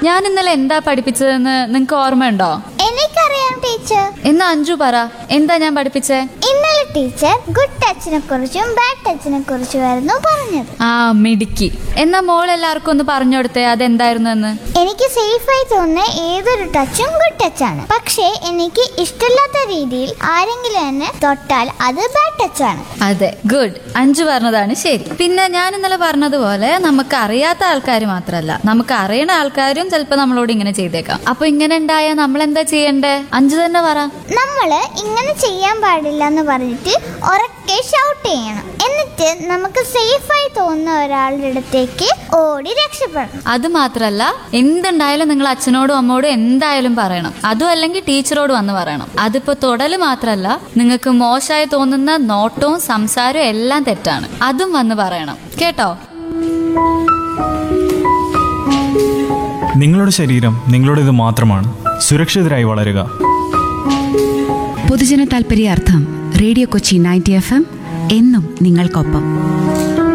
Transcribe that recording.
ഞാൻ ഇന്നലെ എന്താ പഠിപ്പിച്ചതെന്ന് നിങ്ങക്ക് ഓർമ്മയുണ്ടോ എനിക്കറിയാം ടീച്ചർ എന്നാ അഞ്ജു പറ എന്താ ഞാൻ പഠിപ്പിച്ചേ ഇന്നലെ ടീച്ചർ ഗുഡ് ടച്ചിനെ കുറിച്ചും ബാഡ് ടച്ചിനെ കുറിച്ചുമായിരുന്നു പറഞ്ഞത് ആ മിടുക്കി എന്നാ മോൾ എല്ലാവർക്കും ഒന്ന് പറഞ്ഞു കൊടുത്തേ അതെന്തായിരുന്നു എന്ന് എനിക്ക് സേഫായി തോന്നുന്ന ഏതൊരു ടച്ചും ഗുഡ് ടച്ചാണ് പക്ഷേ എനിക്ക് ഇഷ്ടമില്ലാത്ത രീതിയിൽ ആരെങ്കിലും എന്നെ തൊട്ടാൽ അത് ബാഡ് ടച്ചാണ് അതെ ഗുഡ് അഞ്ചു പറഞ്ഞതാണ് ശരി പിന്നെ ഞാൻ ഇന്നലെ പറഞ്ഞതുപോലെ നമുക്ക് അറിയാത്ത ആൾക്കാർ മാത്രമല്ല നമുക്ക് അറിയണ ആൾക്കാരും ചിലപ്പോ നമ്മളോട് ഇങ്ങനെ ചെയ്തേക്കാം അപ്പൊ ഇങ്ങനെ ഉണ്ടായാൽ നമ്മൾ എന്താ ചെയ്യണ്ടേ അഞ്ചു തന്നെ പറ നമ്മള് ഇങ്ങനെ ചെയ്യാൻ പാടില്ല എന്ന് പറഞ്ഞിട്ട് ഉറക്കെ ഷൗട്ട് ചെയ്യണം എന്നിട്ട് നമുക്ക് സേഫായി തോന്നുന്ന ഒരാളുടെ അടുത്തേക്ക് ഓടി രക്ഷപ്പെടണം അത് മാത്രല്ല എന്തുണ്ടായാലും നിങ്ങൾ അച്ഛനോടും അമ്മോടും എന്തായാലും പറയണം അതും അല്ലെങ്കിൽ ടീച്ചറോട് വന്ന് പറയണം അതിപ്പോ തൊടല് മാത്രല്ല നിങ്ങൾക്ക് മോശമായി തോന്നുന്ന നോട്ടവും സംസാരവും എല്ലാം തെറ്റാണ് അതും വന്ന് പറയണം കേട്ടോ നിങ്ങളുടെ ശരീരം നിങ്ങളുടേത് മാത്രമാണ് സുരക്ഷിതരായി വളരുക പൊതുജന താൽപര്യാർത്ഥം radio Kochi ninety F M എന്നും നിങ്ങൾക്കൊപ്പം